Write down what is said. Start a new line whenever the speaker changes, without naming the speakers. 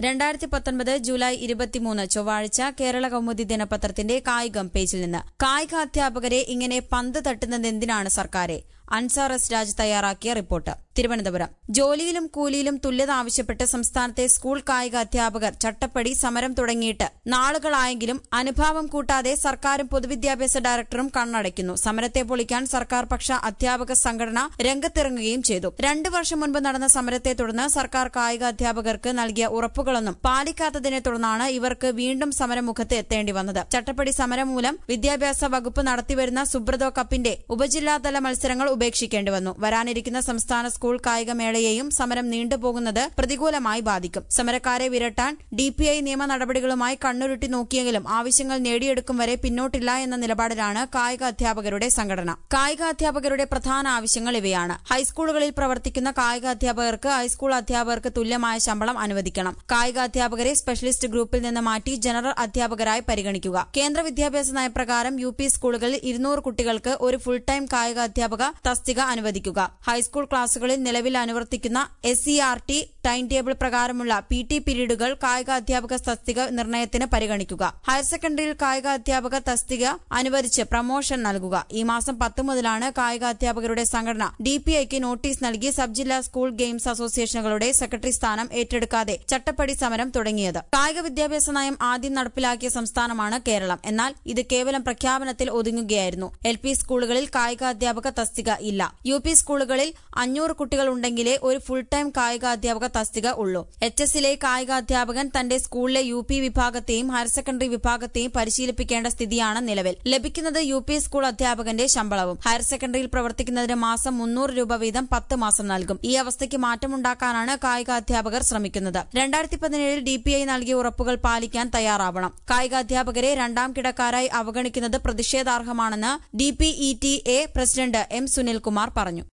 രണ്ടായിരത്തി പത്തൊൻപത് ജൂലൈ ഇരുപത്തിമൂന്ന് ചൊവ്വാഴ്ച കേരള കൗമുദി ദിനപത്രത്തിന്റെ കായികം പേജിൽ നിന്ന് കായിക അധ്യാപകരെ ഇങ്ങനെ പന്ത് തട്ടുന്നതെന്തിനാണ് സർക്കാരെ അൻസാർ എസ് രാജ് തയ്യാറാക്കിയ റിപ്പോർട്ട് തിരുവനന്തപുരം ജോലിയിലും കൂലിയിലും തുല്യത ആവശ്യപ്പെട്ട് സംസ്ഥാനത്തെ സ്കൂൾ കായിക അധ്യാപകർ ചട്ടപ്പടി സമരം തുടങ്ങിയിട്ട് നാളുകളായെങ്കിലും അനുഭാവം കൂട്ടാതെ സർക്കാരും പൊതുവിദ്യാഭ്യാസ ഡയറക്ടറും കണ്ണടയ്ക്കുന്നു സമരത്തെ പൊളിക്കാൻ സർക്കാർ പക്ഷ അധ്യാപക സംഘടന രംഗത്തിറങ്ങുകയും ചെയ്തു രണ്ടു വർഷം മുൻപ് നടന്ന സമരത്തെ തുടർന്ന് സർക്കാർ കായിക അധ്യാപകർക്ക് നൽകിയ ഉറപ്പുകളൊന്നും പാലിക്കാത്തതിനെ തുടർന്നാണ് ഇവർക്ക് വീണ്ടും സമരമുഖത്ത് എത്തേണ്ടി വന്നത് ചട്ടപ്പടി സമരം മൂലം വിദ്യാഭ്യാസ വകുപ്പ് നടത്തിവരുന്ന സുബ്രതോ കപ്പിന്റെ ഉപജില്ലാതല മത്സരങ്ങൾ ഉപേക്ഷിക്കേണ്ടി വന്നു വരാനിരിക്കുന്ന സംസ്ഥാന സ്കൂൾ കായികമേളയെയും സമരം നീണ്ടുപോകുന്നത് പ്രതികൂലമായി ബാധിക്കും സമരക്കാരെ വിരട്ടാൻ ഡിപിഐ നിയമ നടപടികളുമായി കണ്ണുരുട്ടി നോക്കിയെങ്കിലും ആവശ്യങ്ങൾ നേടിയെടുക്കും വരെ പിന്നോട്ടില്ല എന്ന നിലപാടിലാണ് കായിക അധ്യാപകരുടെ സംഘടന കായിക അധ്യാപകരുടെ പ്രധാന ആവശ്യങ്ങൾ ഇവയാണ് ഹൈസ്കൂളുകളിൽ പ്രവർത്തിക്കുന്ന കായിക അധ്യാപകർക്ക് ഹൈസ്കൂൾ അധ്യാപകർക്ക് തുല്യമായ ശമ്പളം അനുവദിക്കണം കായിക അധ്യാപകരെ സ്പെഷ്യലിസ്റ്റ് ഗ്രൂപ്പിൽ നിന്ന് മാറ്റി ജനറൽ അധ്യാപകരായി പരിഗണിക്കുക കേന്ദ്ര വിദ്യാഭ്യാസ നയപ്രകാരം യു പി സ്കൂളുകളിൽ ഇരുന്നൂറ് കുട്ടികൾക്ക് ഒരു ഫുൾ ടൈം കായിക അധ്യാപക തസ്തിക അനുവദിക്കുക ഹൈസ്കൂൾ ക്ലാസുകളിൽ നിലവിൽ അനുവർത്തിക്കുന്ന S C R T time table പ്രകാരമുള്ള പി ടി പീരീഡുകൾ കായിക അധ്യാപക തസ്തിക നിർണയത്തിന് പരിഗണിക്കുക ഹയർ സെക്കൻഡറിയിൽ കായിക അധ്യാപക തസ്തിക അനുവദിച്ച് പ്രമോഷൻ നൽകുക ഈ മാസം പത്ത് മുതലാണ് കായിക അധ്യാപകരുടെ സംഘടന ഡിപിഐക്ക് നോട്ടീസ് നൽകി സബ് ജില്ലാ സ്കൂൾ ഗെയിംസ് അസോസിയേഷനുകളുടെ സെക്രട്ടറി സ്ഥാനം ഏറ്റെടുക്കാതെ ചട്ടപ്പടി സമരം തുടങ്ങിയത് കായിക വിദ്യാഭ്യാസ നയം ആദ്യം നടപ്പിലാക്കിയ സംസ്ഥാനമാണ് കേരളം എന്നാൽ ഇത് കേവലം പ്രഖ്യാപനത്തിൽ ഒതുങ്ങുകയായിരുന്നു എൽ പി സ്കൂളുകളിൽ കായിക അധ്യാപക തസ്തിക ഇല്ല യു പി സ്കൂളുകളിൽ അഞ്ഞൂറ് കുട്ടികൾ ഉണ്ടെങ്കിലേ ഒരു ഫുൾ ടൈം കായിക അധ്യാപക തസ്തിക ഉള്ളൂ എച്ച് എസിലെ കായിക അധ്യാപകൻ തന്റെ സ്കൂളിലെ യു പി വിഭാഗത്തെയും ഹയർ സെക്കൻഡറി വിഭാഗത്തെയും പരിശീലിപ്പിക്കേണ്ട സ്ഥിതിയാണ് നിലവിൽ ലഭിക്കുന്നത് യു പി സ്കൂൾ അധ്യാപകന്റെ ശമ്പളവും ഹയർ സെക്കൻഡറിയിൽ പ്രവർത്തിക്കുന്നതിന് മാസം മുന്നൂറ് രൂപ വീതം പത്ത് മാസം നൽകും ഈ അവസ്ഥയ്ക്ക് മാറ്റമുണ്ടാക്കാനാണ് കായിക അധ്യാപകർ ശ്രമിക്കുന്നത് രണ്ടായിരത്തി പതിനേഴിൽ ഡിപിഐ നൽകിയ ഉറപ്പുകൾ പാലിക്കാൻ തയ്യാറാവണം കായിക അധ്യാപകരെ രണ്ടാം കിടക്കാരായി അവഗണിക്കുന്നത് പ്രതിഷേധാർഹമാണെന്ന് DPET A president M Sunilkumar പറഞ്ഞു